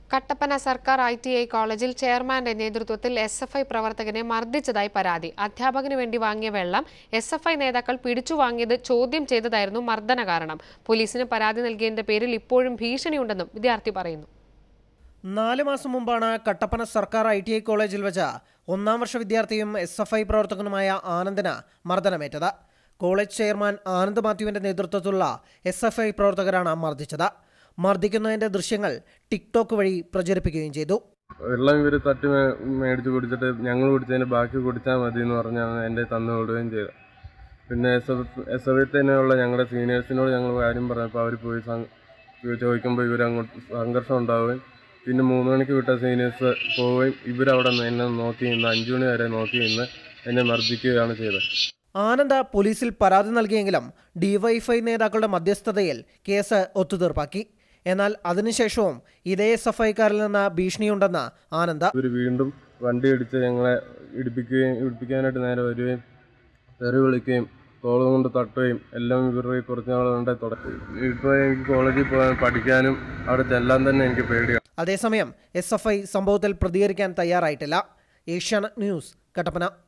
കട്ടപ്പന സർക്കാർ I T I കോളേജിൽ ചെയർമാന്റെ നേതൃത്വത്തിൽ എസ് എഫ് ഐ പ്രവർത്തകനെ മർദ്ദിച്ചതായി പരാതി അധ്യാപകന് വേണ്ടി വാങ്ങിയ വെള്ളം എസ് എഫ് ഐ നേതാക്കൾ പിടിച്ചു വാങ്ങിയത് ചോദ്യം ചെയ്തതായിരുന്നു മർദ്ദന കാരണം പോലീസിന് പരാതി നൽകിയതിന്റെ പേരിൽ ഇപ്പോഴും ഭീഷണിയുണ്ടെന്നും വിദ്യാർത്ഥി പറയുന്നു നാല് മാസം മുമ്പാണ് കട്ടപ്പന സർക്കാർ ഐ ടി ഐ കോളേജിൽ വെച്ച് ഒന്നാം വർഷ വിദ്യാർത്ഥിയും എസ് എഫ് ഐ പ്രവർത്തകനുമായ ആനന്ദിന് മർദ്ദനമേറ്റത് കോളേജ് ചെയർമാൻ ആനന്ദ് മാത്യുവിന്റെ നേതൃത്വത്തിലുള്ള എസ് എഫ് ഐ പ്രവർത്തകരാണ് മർദ്ദിച്ചത് മർദ്ദിക്കുന്നതിന്റെ ദൃശ്യങ്ങൾ ടിക്ടോക്ക് വഴി പ്രചരിപ്പിക്കുകയും ചെയ്തു വെള്ളം ഇവർ തട്ടി മേ- മേടിച്ച് കുടിച്ചിട്ട് ഞങ്ങൾ കുടിച്ചതിന് ബാക്കി കുടിച്ചാൽ മതി എന്ന് പറഞ്ഞാണ് എൻ്റെ തന്നു വിടുകയും ചെയ്തത് പിന്നെ എസ് എഫ് എസ് എഫ് തന്നെയുള്ള ഞങ്ങളുടെ സീനിയേഴ്സിനോട് ഞങ്ങൾ കാര്യം പറഞ്ഞപ്പോൾ അവർ പോയി സം- ചോദിക്കുമ്പോൾ ഇവർ അങ്ങോട്ട് സംഘർഷം ഉണ്ടാവുകയും പിന്നെ മൂന്ന് മണിക്ക് വിട്ട സീനിയേഴ്സ് പോവുകയും ഇവരവിടെ നിന്ന് എന്നെ നോക്കി നിന്ന് അഞ്ചു മണി വരെ നോക്കി നിന്ന് എന്നെ മർദ്ദിക്കുകയാണ് ചെയ്തത് ആനന്ദ് പോലീസിൽ പരാതി നൽകിയെങ്കിലും ഡിവൈഫൈ നേതാക്കളുടെ മധ്യസ്ഥതയിൽ കേസ് ഒത്തുതീർപ്പാക്കി എന്നാൽ അതിനുശേഷവും ഇതേ എസ് എഫ് ഐക്കാരിൽ നിന്ന് ഭീഷണിയുണ്ടെന്ന് ആനന്ദ് ഇവർ വീണ്ടും വണ്ടി ഇടിച്ച് ഞങ്ങളെ ഇടിപ്പിക്കുകയും ഇടിപ്പിക്കാനായിട്ട് നേരെ വരികയും തെറി വിളിക്കുകയും തോളം കൊണ്ട് തട്ടുകയും എല്ലാം ഇവരുടെ കുറച്ച് നാൾ കൊണ്ട് തുടങ്ങി ഇപ്പോൾ എനിക്ക് കോളേജിൽ പോകാൻ പഠിക്കാനും അവിടെ ചെല്ലാൻ തന്നെ എനിക്ക് പേടിയാണ് അതേസമയം എസ് എഫ് ഐ സംഭവത്തിൽ പ്രതികരിക്കാൻ തയ്യാറായിട്ടില്ല ഏഷ്യാനെറ്റ് ന്യൂസ് കട്ടപ്പന